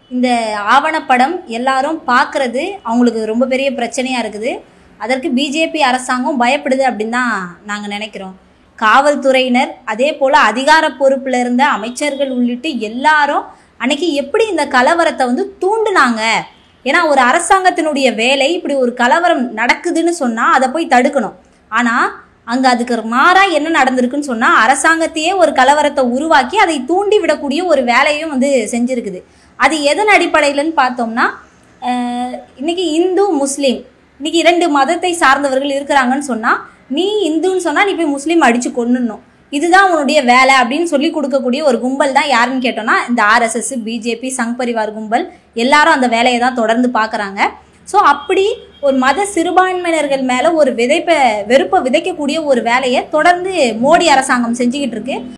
இந்த ஆவணப்படம் எல்லாரும் பார்க்கறது அவங்களுக்கு ரொம்ப பெரிய பிரச்சனையாக இருக்குது அதற்கு பிஜேபி அரசாங்கம் பயப்படுது அப்படின்னு தான் நாங்கள் நினைக்கிறோம் காவல்துறையினர் அதே போல் அதிகார பொறுப்பில் இருந்த அமைச்சர்கள் உள்ளிட்டு எல்லாரும் அன்னைக்கு எப்படி இந்த கலவரத்தை வந்து தூண்டுனாங்க ஏன்னா ஒரு அரசாங்கத்தினுடைய வேலை இப்படி ஒரு கலவரம் நடக்குதுன்னு சொன்னால் அதை போய் தடுக்கணும் ஆனால் அங்கே அதுக்கு மாறாக என்ன நடந்திருக்குன்னு சொன்னால் அரசாங்கத்தையே ஒரு கலவரத்தை உருவாக்கி அதை தூண்டி விடக்கூடிய ஒரு வேலையும் வந்து செஞ்சுருக்குது அது எதன் அடிப்படையிலன்னு பார்த்தோம்னா அஹ், இன்னைக்கு இந்து முஸ்லீம் இன்னைக்கு இரண்டு மதத்தை சார்ந்தவர்கள் இருக்கிறாங்கன்னு சொன்னால் நீ இந்துன்னு சொன்னால் நீ போய் முஸ்லீம் அடித்து கொன்னுடணும் இதுதான் உன்னுடைய வேலை அப்படின்னு சொல்லி கொடுக்கக்கூடிய ஒரு கும்பல் தான் யாருன்னு கேட்டோம்னா இந்த ஆர்எஸ்எஸ் பிஜேபி சங் பரிவார் கும்பல் எல்லாரும் அந்த வேலையை தான் தொடர்ந்து பார்க்குறாங்க ஸோ அப்படி ஒரு மத சிறுபான்மையினர்கள் மேலே ஒரு விதைப்பை வெறுப்பை விதைக்கக்கூடிய ஒரு வேலையை தொடர்ந்து மோடி அரசாங்கம் செஞ்சுக்கிட்டு இருக்கு